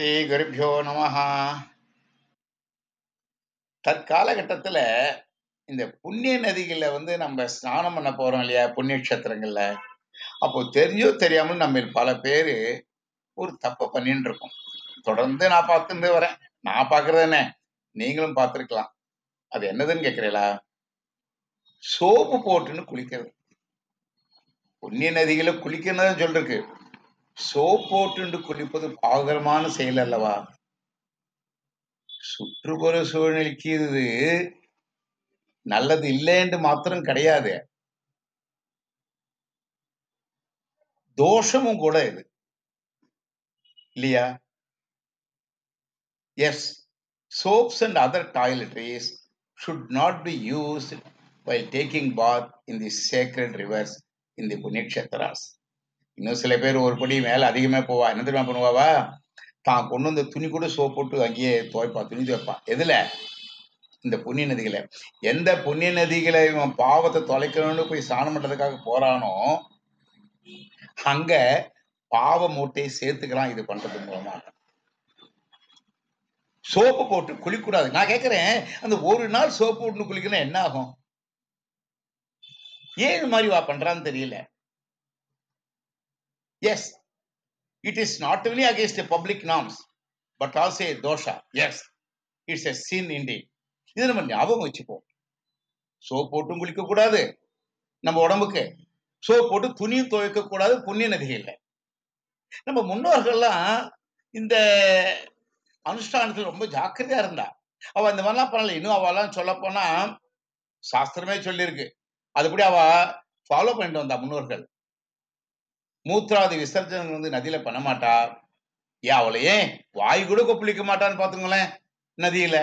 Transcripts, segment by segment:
ஸ்ரீ குருப்பியோ நமஹ தற்காலகட்டத்துல இந்த புண்ணிய நதிகள்ல வந்து நம்ம ஸ்நானம் பண்ண போறோம் இல்லையா புண்ணிய கஷேத்திரங்கள்ல அப்போ தெரிஞ்சோ தெரியாமல் நம்ம பல பேரு ஒரு தப்பை பண்ணிட்டு இருக்கோம் தொடர்ந்து நான் பார்த்துட்டு வரேன் நான் பாக்குறது என்ன நீங்களும் பார்த்திருக்கலாம் அது என்னதுன்னு கேக்குறீங்களா சோப்பு போட்டுன்னு குளிக்கிறது புண்ணிய நதிகளை குளிக்கிறதா சொல்லிருக்கு சோப் போட்டுண்டு குளிப்பது பாகரமான செயல் அல்லவா சுற்றுப்புற சூழ்நிலைக்கு இது நல்லது இல்லைன்னு மாத்திரம் கிடையாது தோஷமும் கூட இது இல்லையா yes soaps and other toiletries should not be used while taking bath in the sacred rivers in the புண்ணியக்ஷேத்ராஸ் இன்னும் சில பேர் ஒரு படி மேல அதிகமா போவா என்ன தெரியுமா பண்ணுவாவா தான் கொண்டு வந்த துணி கூட சோப் போட்டு அங்கேயே துவைப்பா துணி துவைப்பா எதுல இந்த புண்ணிய நதிகளை எந்த புண்ணிய நதிகளை இவன் பாவத்தை தொலைக்கணும்னு போய் ஸ்நானம் பண்றதுக்காக போறானோ அங்க பாவ மூட்டையை சேர்த்துக்கலாம் இது பண்றது மூலமா சோப்பு போட்டு குளிக்கூடாது நான் கேட்கிறேன் அந்த ஒரு நாள் சோப்பு போட்டு குளிக்கணும் என்ன ஆகும் ஏன் இது மாதிரி வா பண்றான்னு தெரியல yes it is not only against public norms but also a dosha yes it's a sin indeed இது நம்ம ஞாபகம் வச்சுப்போம் சோப் போட்டும் குளிக்க கூடாது நம்ம உடம்புக்கு சோப் போட்டு துணியும் துவைக்க கூடாது புண்ணிய நதிகள்ல நம்ம முன்னோர்கள்லாம் இந்த அனுஷ்டானத்துல ரொம்ப ஜாக்கிரதையா இருந்தா அவ இந்த மாதிரிலாம் பண்ணல இன்னும் அவெல்லாம் சொல்ல போனா சாஸ்திரமே சொல்லியிருக்கு அதுபடி அவ ஃபாலோ பண்ணிட்டு வந்தா முன்னோர்கள் மூத்ராதி விசர்ஜனம் வந்து நதியில பண்ண மாட்டா ஏன் அவளை ஏன் வாய் கூட கொப்பளிக்க மாட்டான்னு பாத்துங்களேன் நதியில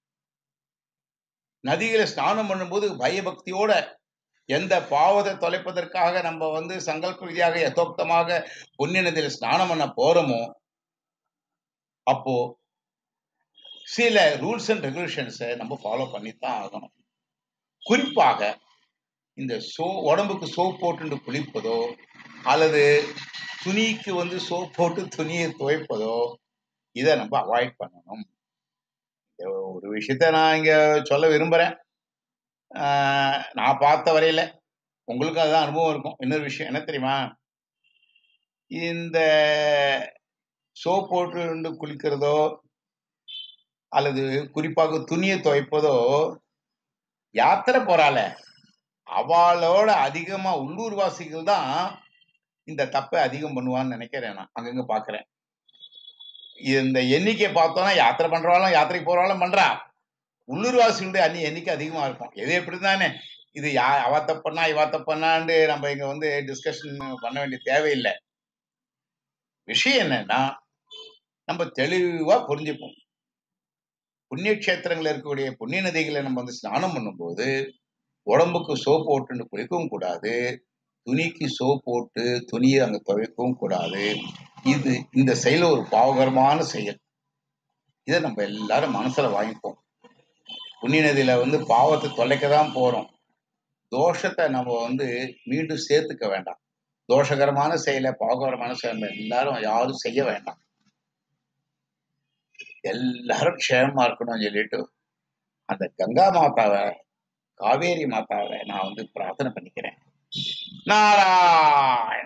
நதியில ஸ்நானம் பண்ணும்போது பயபக்தியோட எந்த பாவத்தை தொலைப்பதற்காக நம்ம வந்து சங்கல்ப ரீதியாக யதோக்தமாக புண்ணிய நதியில ஸ்நானம் பண்ண போறோமோ அப்போ சில ரூல்ஸ் அண்ட் ரெகுலேஷன்ஸை நம்ம ஃபாலோ பண்ணித்தான் ஆகணும் குறிப்பாக இந்த சோ உடம்புக்கு சோப் போட்டு குளிப்பதோ அல்லது துணிக்கு வந்து சோப் போட்டு துணியை துவைப்பதோ இதை நம்ம அவாய்ட் பண்ணணும் இந்த ஒரு விஷயத்த நான் இங்க சொல்ல விரும்புறேன் ஆஹ் நான் பார்த்த வரையில உங்களுக்கு அதுதான் அனுபவம் இருக்கும் இன்னொரு விஷயம் என்ன தெரியுமா இந்த சோப் போட்டு குளிக்கிறதோ அல்லது குறிப்பாக துணியை துவைப்பதோ யாத்திரை போறாள அவளோட அதிகமா உள்ளூர் வாசிகள் தான் இந்த தப்பை அதிகம் பண்ணுவான்னு நினைக்கிறேன் நான் அங்கங்க பாக்குறேன் இந்த எண்ணிக்கை பார்த்தோம்னா யாத்திரை பண்றவாளும் யாத்திரைக்கு போறவாளும் பண்றா உள்ளூர்வாசிகளுடைய அன்னி எண்ணிக்கை அதிகமா இருக்கும் எது எப்படி தானே இது யா அவ தப்பண்ணா இவ தப்பண்ணான்னு நம்ம இங்க வந்து டிஸ்கஷன் பண்ண வேண்டிய தேவையில்லை விஷயம் என்னன்னா நம்ம தெளிவா புரிஞ்சுப்போம் புண்ணிய கஷேத்திரங்கள்ல இருக்கக்கூடிய புண்ணிய நதிகளை நம்ம வந்து ஸ்நானம் பண்ணும்போது உடம்புக்கு சோப் போட்டு குளிக்கவும் கூடாது துணிக்கு சோப் போட்டு துணியை அங்க துவைக்கவும் கூடாது இது இந்த செயல் ஒரு பாவகரமான செயல் இதை நம்ம எல்லாரும் மனசுல வாங்கிப்போம் புண்ணிய நதியில வந்து பாவத்தை தொலைக்க தான் போறோம் தோஷத்தை நம்ம வந்து மீண்டும் சேர்த்துக்க வேண்டாம் தோஷகரமான செயலை பாவகரமான செயலை எல்லாரும் யாரும் செய்ய வேண்டாம் எல்லாரும் க்ஷேமமா இருக்கணும்னு சொல்லிட்டு அந்த கங்கா மாதாவை காவேரி மாதாவை நான் வந்து பிரார்த்தனை பண்ணிக்கிறேன் நாராயண